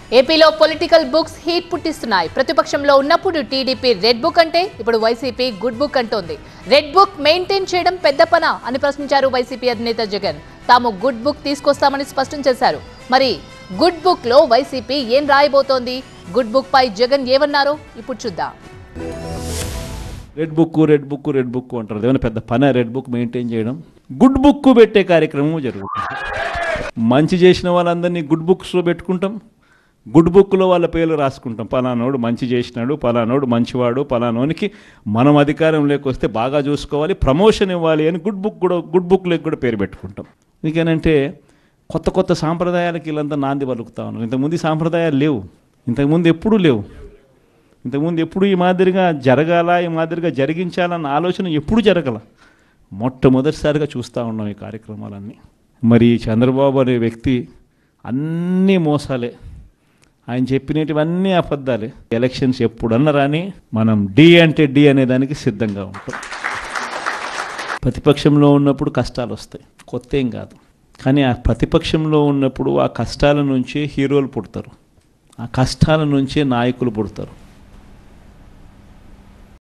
ఏపీలో political books heat పుట్టిస్తున్నాయి ప్రతిపక్షంలో ఉన్నప్పుడు టీడీపీ రెడ్ బుక్ అంటే ఇప్పుడు వైసీపీ గుడ్ బుక్ అంటోంది రెడ్ బుక్ మెయింటైన్ చేయడం పెద్ద పన అని ప్రశ్నించారు వైసీపీ అధినేత జగన్ తాము గుడ్ బుక్ తీసుకొస్తామని స్పష్టం చేశారు మరి గుడ్ బుక్ లో వైసీపీ ఏం రాయబోతోంది గుడ్ బుక్ పై జగన్ ఏమన్నారో ఇప్పుడు చూద్దాం red book red book red book అంటారు ఏమైనా పెద్ద పని రెడ్ బుక్ మెయింటైన్ చేయడం గుడ్ బుక్ పెట్టే కార్యక్రమం జరుగుతుంది మంచి చేసిన వాళ్ళందరినీ గుడ్ బుక్స్లో పెట్టుకుంటాం గుడ్ బుక్లో వాళ్ళ పేర్లు రాసుకుంటాం పలానోడు మంచి చేసినాడు పలానోడు మంచివాడు పలానోనికి మనం అధికారంలోకి వస్తే బాగా చూసుకోవాలి ప్రమోషన్ ఇవ్వాలి అని గుడ్ బుక్ కూడా గుడ్ బుక్లోకి కూడా పేరు పెట్టుకుంటాం ఇంకేనంటే కొత్త కొత్త సాంప్రదాయాలకి వీళ్ళంతా నాంది పలుకుతా ఉన్నారు ఇంతకుముందు ఈ సాంప్రదాయాలు లేవు ఇంతకుముందు ఎప్పుడూ లేవు ఇంతకుముందు ఎప్పుడు ఈ మాదిరిగా జరగాల ఈ మాదిరిగా జరిగించాలన్న ఆలోచన ఎప్పుడు జరగల మొట్టమొదటిసారిగా చూస్తూ ఉన్నాం ఈ కార్యక్రమాలన్నీ మరి ఈ చంద్రబాబు అనే వ్యక్తి అన్నీ మోసాలే ఆయన చెప్పినటివన్నీ అబద్ధాలే ఎలక్షన్స్ ఎప్పుడన్నా రాని మనం డి అంటే డి అనే దానికి సిద్ధంగా ఉంటాం ప్రతిపక్షంలో ఉన్నప్పుడు కష్టాలు వస్తాయి కొత్త ఏం కాదు కానీ ఆ ప్రతిపక్షంలో ఉన్నప్పుడు ఆ కష్టాల నుంచే హీరోలు పుడతారు ఆ కష్టాల నుంచే నాయకులు పుడతారు